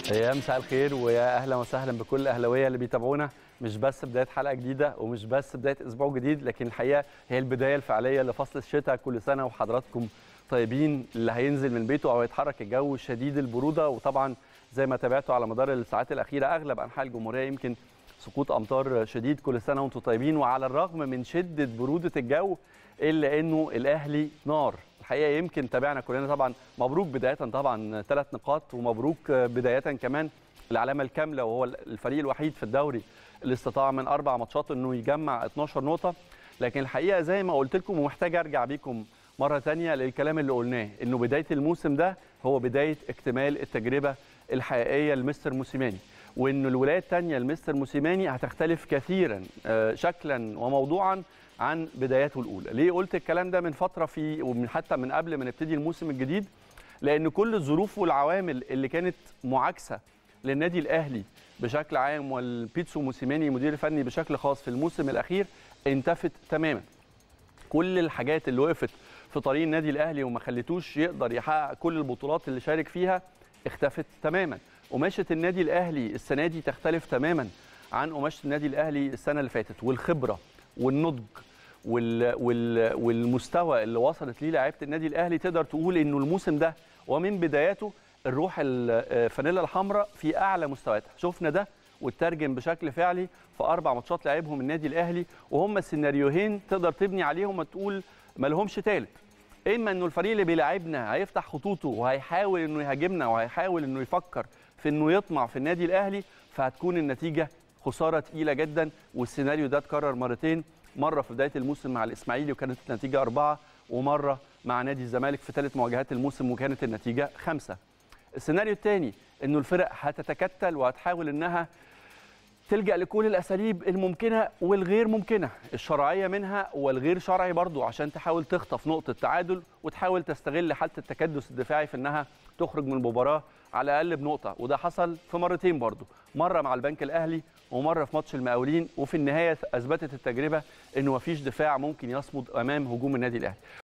يا مساء الخير ويا اهلا وسهلا بكل الاهلاويه اللي بيتابعونا مش بس بدايه حلقه جديده ومش بس بدايه اسبوع جديد لكن الحقيقه هي البدايه الفعليه لفصل الشتاء كل سنه وحضراتكم طيبين اللي هينزل من بيته او يتحرك الجو شديد البروده وطبعا زي ما تابعتوا على مدار الساعات الاخيره اغلب انحاء الجمهوريه يمكن سقوط امطار شديد كل سنه وانتم طيبين وعلى الرغم من شده بروده الجو الا انه الاهلي نار الحقيقه يمكن تابعنا كلنا طبعا مبروك بدايه طبعا ثلاث نقاط ومبروك بدايه كمان العلامه الكامله وهو الفريق الوحيد في الدوري اللي استطاع من اربع ماتشات انه يجمع 12 نقطه لكن الحقيقه زي ما قلت لكم ومحتاج ارجع بيكم مره ثانيه للكلام اللي قلناه انه بدايه الموسم ده هو بدايه اكتمال التجربه الحقيقيه لمستر موسيماني وان الولايه الثانيه لمستر موسيماني هتختلف كثيرا شكلا وموضوعا عن بداياته الاولى ليه قلت الكلام ده من فتره في ومن حتى من قبل ما نبتدي الموسم الجديد لان كل الظروف والعوامل اللي كانت معاكسه للنادي الاهلي بشكل عام والبيتسو موسيماني مدير الفني بشكل خاص في الموسم الاخير انتفت تماما كل الحاجات اللي وقفت في طريق النادي الاهلي وما خلتوش يقدر يحقق كل البطولات اللي شارك فيها اختفت تماما قماشه النادي الاهلي السنه دي تختلف تماما عن قماشه النادي الاهلي السنه اللي فاتت والخبره والنضج وال وال والمستوى اللي وصلت ليه لعيبه النادي الاهلي تقدر تقول انه الموسم ده ومن بداياته الروح الفانيلا الحمراء في اعلى مستوياتها شفنا ده واترجم بشكل فعلي في اربع ماتشات لعبهم النادي الاهلي وهم سيناريوهين تقدر تبني عليهم وتقول ما لهمش ثالث اما انه الفريق اللي بيلاعبنا هيفتح خطوطه وهيحاول انه يهاجمنا وهيحاول انه يفكر في انه يطمع في النادي الاهلي فهتكون النتيجه خساره ثقيله جدا والسيناريو ده اتكرر مرتين مره في بدايه الموسم مع الاسماعيلي وكانت النتيجه اربعه ومره مع نادي الزمالك في ثالث مواجهات الموسم وكانت النتيجه خمسه. السيناريو الثاني انه الفرق هتتكتل وهتحاول انها تلجا لكل الاساليب الممكنه والغير ممكنه الشرعيه منها والغير شرعي برضو عشان تحاول تخطف نقطه تعادل وتحاول تستغل حاله التكدس الدفاعي في انها تخرج من المباراه على الاقل بنقطه وده حصل في مرتين برضو مره مع البنك الاهلي ومره في ماتش المقاولين وفي النهايه اثبتت التجربه انه مفيش دفاع ممكن يصمد امام هجوم النادي الاهلي